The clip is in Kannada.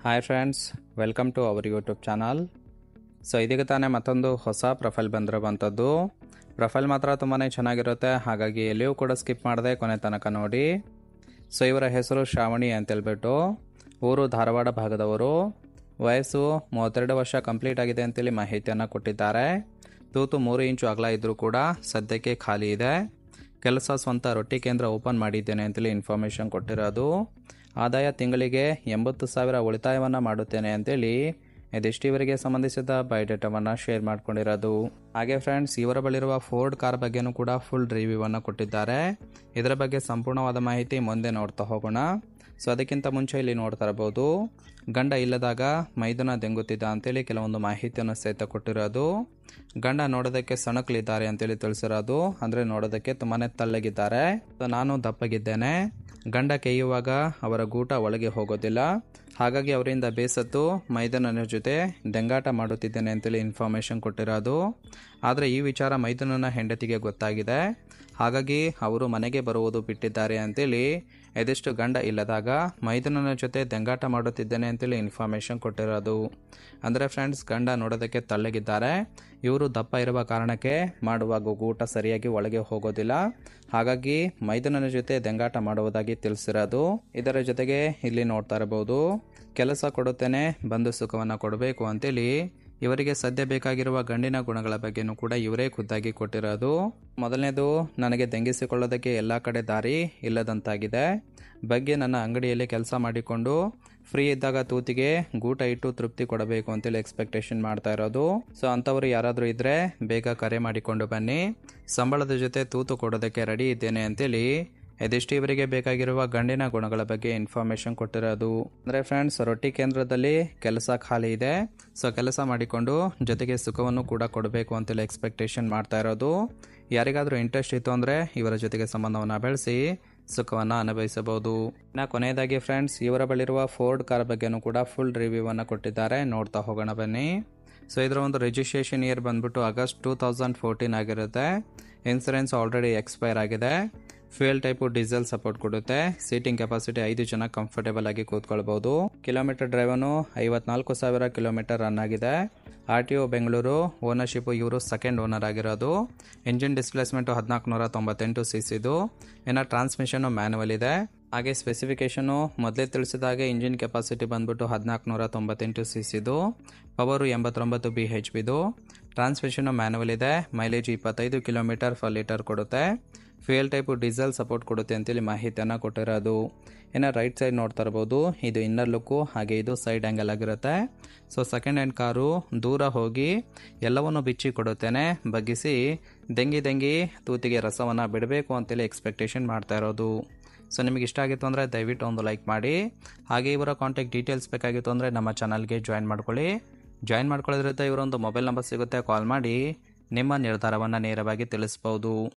hi friends welcome to our YouTube channel so ಇದೀಗ ತಾನೇ ಮತ್ತೊಂದು ಹೊಸ ಪ್ರೊಫೈಲ್ ಬಂದಿರುವಂಥದ್ದು ಪ್ರೊಫೈಲ್ ಮಾತ್ರ ತುಂಬಾ ಚೆನ್ನಾಗಿರುತ್ತೆ ಹಾಗಾಗಿ ಎಲ್ಲಿಯೂ ಕೂಡ ಸ್ಕಿಪ್ ಮಾಡದೆ ಕೊನೆ ತನಕ ನೋಡಿ ಸೊ ಇವರ ಹೆಸರು ಶ್ರಾವಣಿ ಅಂತೇಳ್ಬಿಟ್ಟು ಊರು ಧಾರವಾಡ ಭಾಗದವರು ವಯಸ್ಸು ಮೂವತ್ತೆರಡು ವರ್ಷ ಕಂಪ್ಲೀಟ್ ಆಗಿದೆ ಅಂತೇಳಿ ಮಾಹಿತಿಯನ್ನು ಕೊಟ್ಟಿದ್ದಾರೆ ತೂತು ಮೂರು ಇಂಚು ಅಗಲ ಇದ್ದರೂ ಕೂಡ ಸದ್ಯಕ್ಕೆ ಖಾಲಿ ಇದೆ ಕೆಲಸ ಸ್ವಂತ ರೊಟ್ಟಿ ಕೇಂದ್ರ ಓಪನ್ ಮಾಡಿದ್ದೇನೆ ಅಂತೇಳಿ ಇನ್ಫಾರ್ಮೇಷನ್ ಕೊಟ್ಟಿರೋದು ಆದಾಯ ತಿಂಗಳಿಗೆ ಎಂಬತ್ತು ಸಾವಿರ ಉಳಿತಾಯವನ್ನು ಮಾಡುತ್ತೇನೆ ಅಂತೇಳಿ ಇದಿಷ್ಟು ಇವರಿಗೆ ಸಂಬಂಧಿಸಿದ ಬಯೋಡೇಟಾವನ್ನು ಶೇರ್ ಮಾಡ್ಕೊಂಡಿರೋದು ಹಾಗೆ ಫ್ರೆಂಡ್ಸ್ ಇವರ ಬಳಿರುವ ಫೋರ್ಡ್ ಕಾರ್ ಬಗ್ಗೆನೂ ಕೂಡ ಫುಲ್ ರಿವ್ಯೂವನ್ನು ಕೊಟ್ಟಿದ್ದಾರೆ ಇದರ ಬಗ್ಗೆ ಸಂಪೂರ್ಣವಾದ ಮಾಹಿತಿ ಮುಂದೆ ನೋಡ್ತಾ ಹೋಗೋಣ ಸೊ ಅದಕ್ಕಿಂತ ಮುಂಚೆ ಇಲ್ಲಿ ನೋಡ್ತಾ ಇರಬಹುದು ಗಂಡ ಇಲ್ಲದಾಗ ಮೈದುನ ದೆಂಗುತ್ತಿದ್ದ ಅಂತೇಳಿ ಕೆಲವೊಂದು ಮಾಹಿತಿಯನ್ನು ಸಹಿತ ಕೊಟ್ಟಿರೋದು ಗಂಡ ನೋಡೋದಕ್ಕೆ ಸಣಕಲಿದ್ದಾರೆ ಅಂತೇಳಿ ತಿಳಿಸಿರೋದು ಅಂದರೆ ನೋಡೋದಕ್ಕೆ ತುಂಬಾ ತಳ್ಳಗಿದ್ದಾರೆ ಸೊ ನಾನು ದಪ್ಪಗಿದ್ದೇನೆ ಗಂಡ ಕೆಯ್ಯುವಾಗ ಅವರ ಗೂಟ ಒಳಗೆ ಹೋಗೋದಿಲ್ಲ ಹಾಗಾಗಿ ಅವರಿಂದ ಬೇಸತ್ತು ಮೈದನನ ಜೊತೆ ದೆಂಗಾಟ ಮಾಡುತ್ತಿದ್ದೇನೆ ಅಂತೇಳಿ ಇನ್ಫಾರ್ಮೇಷನ್ ಕೊಟ್ಟಿರೋದು ಆದರೆ ಈ ವಿಚಾರ ಮೈದನನ ಹೆಂಡತಿಗೆ ಗೊತ್ತಾಗಿದೆ ಹಾಗಾಗಿ ಅವರು ಮನೆಗೆ ಬರುವುದು ಬಿಟ್ಟಿದ್ದಾರೆ ಅಂತೇಳಿ ಎದಿಷ್ಟು ಗಂಡ ಇಲ್ಲದಾಗ ಮೈದನನ ಜೊತೆ ದೆಂಗಾಟ ಮಾಡುತ್ತಿದ್ದೇನೆ ಅಂತೇಳಿ ಇನ್ಫಾರ್ಮೇಷನ್ ಕೊಟ್ಟಿರೋದು ಅಂದರೆ ಫ್ರೆಂಡ್ಸ್ ಗಂಡ ನೋಡೋದಕ್ಕೆ ತಳ್ಳಗಿದ್ದಾರೆ ಇವರು ದಪ್ಪ ಇರುವ ಕಾರಣಕ್ಕೆ ಮಾಡುವಾಗ ಊಟ ಸರಿಯಾಗಿ ಒಳಗೆ ಹೋಗೋದಿಲ್ಲ ಹಾಗಾಗಿ ಮೈದನನ ಜೊತೆ ದೆಂಗಾಟ ಮಾಡುವುದಾಗಿ ತಿಳಿಸಿರೋದು ಇದರ ಜೊತೆಗೆ ಇಲ್ಲಿ ನೋಡ್ತಾ ಇರಬಹುದು ಕೆಲಸ ಕೊಡುತ್ತೇನೆ ಬಂದು ಸುಖವನ್ನು ಕೊಡಬೇಕು ಅಂತೇಳಿ ಇವರಿಗೆ ಸದ್ಯ ಬೇಕಾಗಿರುವ ಗಂಡಿನ ಗುಣಗಳ ಬಗ್ಗೆನೂ ಕೂಡ ಇವರೇ ಖುದ್ದಾಗಿ ಕೊಟ್ಟಿರೋದು ಮೊದಲನೇದು ನನಗೆ ದೆಂಗಿಸಿಕೊಳ್ಳೋದಕ್ಕೆ ಎಲ್ಲ ಕಡೆ ದಾರಿ ಇಲ್ಲದಂತಾಗಿದೆ ಬಗ್ಗೆ ನನ್ನ ಅಂಗಡಿಯಲ್ಲಿ ಕೆಲಸ ಮಾಡಿಕೊಂಡು ಫ್ರೀ ಇದ್ದಾಗ ತೂತಿಗೆ ಗೂಟ ಇಟ್ಟು ತೃಪ್ತಿ ಕೊಡಬೇಕು ಅಂತೇಳಿ ಎಕ್ಸ್ಪೆಕ್ಟೇಷನ್ ಮಾಡ್ತಾ ಇರೋದು ಸೊ ಅಂಥವ್ರು ಯಾರಾದರೂ ಇದ್ದರೆ ಬೇಗ ಕರೆ ಮಾಡಿಕೊಂಡು ಬನ್ನಿ ಸಂಬಳದ ಜೊತೆ ತೂತು ಕೊಡೋದಕ್ಕೆ ರೆಡಿ ಇದ್ದೇನೆ ಅಂತೇಳಿ ಇದಿಷ್ಟು ಇವರಿಗೆ ಬೇಕಾಗಿರುವ ಗಂಡಿನ ಗುಣಗಳ ಬಗ್ಗೆ ಇನ್ಫಾರ್ಮೇಶನ್ ಕೊಟ್ಟಿರೋದು ಅಂದರೆ ಫ್ರೆಂಡ್ಸ್ ರೊಟ್ಟಿ ಕೇಂದ್ರದಲ್ಲಿ ಕೆಲಸ ಖಾಲಿ ಇದೆ ಸೊ ಕೆಲಸ ಮಾಡಿಕೊಂಡು ಜೊತೆಗೆ ಸುಖವನ್ನು ಕೂಡ ಕೊಡಬೇಕು ಅಂತೇಳಿ ಎಕ್ಸ್ಪೆಕ್ಟೇಷನ್ ಮಾಡ್ತಾ ಇರೋದು ಯಾರಿಗಾದರೂ ಇಂಟ್ರೆಸ್ಟ್ ಇತ್ತು ಅಂದರೆ ಇವರ ಜೊತೆಗೆ ಸಂಬಂಧವನ್ನು ಬೆಳೆಸಿ ಸುಖವನ್ನು ಅನುಭವಿಸಬಹುದು ಇನ್ನು ಕೊನೆಯದಾಗಿ ಫ್ರೆಂಡ್ಸ್ ಇವರ ಬಳಿರುವ ಫೋರ್ಡ್ ಕಾರ್ ಬಗ್ಗೆನೂ ಕೂಡ ಫುಲ್ ರಿವ್ಯೂವನ್ನು ಕೊಟ್ಟಿದ್ದಾರೆ ನೋಡ್ತಾ ಹೋಗೋಣ ಬನ್ನಿ ಸೊ ಇದರ ಒಂದು ರಿಜಿಸ್ಟ್ರೇಷನ್ ಇಯರ್ ಬಂದ್ಬಿಟ್ಟು ಆಗಸ್ಟ್ ಟೂ ತೌಸಂಡ್ ಫೋರ್ಟೀನ್ ಆಗಿರುತ್ತೆ ಇನ್ಸೂರೆನ್ಸ್ ಆಲ್ರೆಡಿ ಎಕ್ಸ್ಪೈರ್ ಆಗಿದೆ ಫ್ಯೂಯಲ್ ಟೈಪು ಡೀಸೆಲ್ ಸಪೋರ್ಟ್ ಕೊಡುತ್ತೆ ಸೀಟಿಂಗ್ ಕೆಪಾಸಿಟಿ ಐದು ಜನ ಕಂಫರ್ಟೇಬಲ್ ಆಗಿ ಕೂತ್ಕೊಳ್ಬಹುದು ಕಿಲೋಮೀಟರ್ ಡ್ರೈವನು ಐವತ್ನಾಲ್ಕು ಸಾವಿರ ಕಿಲೋಮೀಟರ್ ರನ್ ಆಗಿದೆ R T O Bengaluru ownership ಇವರು ಸೆಕೆಂಡ್ ಓನರ್ ಆಗಿರೋದು ಇಂಜಿನ್ ಡಿಸ್ಪ್ಲೇಸ್ಮೆಂಟು ಹದಿನಾಲ್ಕು ನೂರ ತೊಂಬತ್ತೆಂಟು ಸಿ ಸಿದು ಇನ್ನು ಟ್ರಾನ್ಸ್ಮಿಷನು ಮ್ಯಾನುವಲ್ ಇದೆ ಹಾಗೆ ಸ್ಪೆಸಿಫಿಕೇಶನು ಮೊದಲೇ ತಿಳಿಸಿದಾಗೆ ಇಂಜಿನ್ ಕೆಪಾಸಿಟಿ ಬಂದ್ಬಿಟ್ಟು ಹದಿನಾಲ್ಕು ನೂರ ತೊಂಬತ್ತೆಂಟು ಸಿ ಸಿದು ಪವರು ಎಂಬತ್ತೊಂಬತ್ತು ಬಿ ಹೆಚ್ ಬಿದು ಟ್ರಾನ್ಸ್ಮಿಷನು ಮ್ಯಾನುವಲ್ ಇದೆ ಮೈಲೇಜ್ ಇಪ್ಪತ್ತೈದು ಕಿಲೋಮೀಟರ್ ಫರ್ ಲೀಟರ್ ಕೊಡುತ್ತೆ ಫ್ಯೂಯಲ್ ಟೈಪು ಡೀಸೆಲ್ ಸಪೋರ್ಟ್ ಕೊಡುತ್ತೆ ಅಂತೇಳಿ ಮಾಹಿತಿಯನ್ನು ಕೊಟ್ಟಿರೋದು ಇನ್ನು ರೈಟ್ ಸೈಡ್ ನೋಡ್ತಾ ಇರ್ಬೋದು ಇದು ಇನ್ನರ್ ಲುಕ್ಕು ಹಾಗೆ ಇದು ಸೈಡ್ ಆ್ಯಂಗಲ್ ಆಗಿರುತ್ತೆ ಸೊ ಸೆಕೆಂಡ್ ಹ್ಯಾಂಡ್ ಕಾರು ದೂರ ಹೋಗಿ ಎಲ್ಲವನ್ನು ಬಿಚ್ಚಿ ಕೊಡುತ್ತೇನೆ ಬಗ್ಗಿಸಿ ದೆಂಗಿ ದೆಂಗಿ ತೂತಿಗೆ ರಸವನ್ನು ಬಿಡಬೇಕು ಅಂತೇಳಿ ಎಕ್ಸ್ಪೆಕ್ಟೇಷನ್ ಮಾಡ್ತಾ ಇರೋದು ಸೊ ನಿಮಗೆ ಇಷ್ಟ ಆಗಿತ್ತು ಅಂದರೆ ದಯವಿಟ್ಟು ಒಂದು ಲೈಕ್ ಮಾಡಿ ಹಾಗೆ ಇವರ ಕಾಂಟ್ಯಾಕ್ಟ್ ಡೀಟೇಲ್ಸ್ ಬೇಕಾಗಿತ್ತು ಅಂದರೆ ನಮ್ಮ ಚಾನಲ್ಗೆ ಜಾಯಿನ್ ಮಾಡ್ಕೊಳ್ಳಿ ಜಾಯಿನ್ ಮಾಡ್ಕೊಳ್ಳೋದ್ರಿಂದ ಇವರೊಂದು ಮೊಬೈಲ್ ನಂಬರ್ ಸಿಗುತ್ತೆ ಕಾಲ್ ಮಾಡಿ ನಿಮ್ಮ ನಿರ್ಧಾರವನ್ನು ನೇರವಾಗಿ ತಿಳಿಸ್ಬೋದು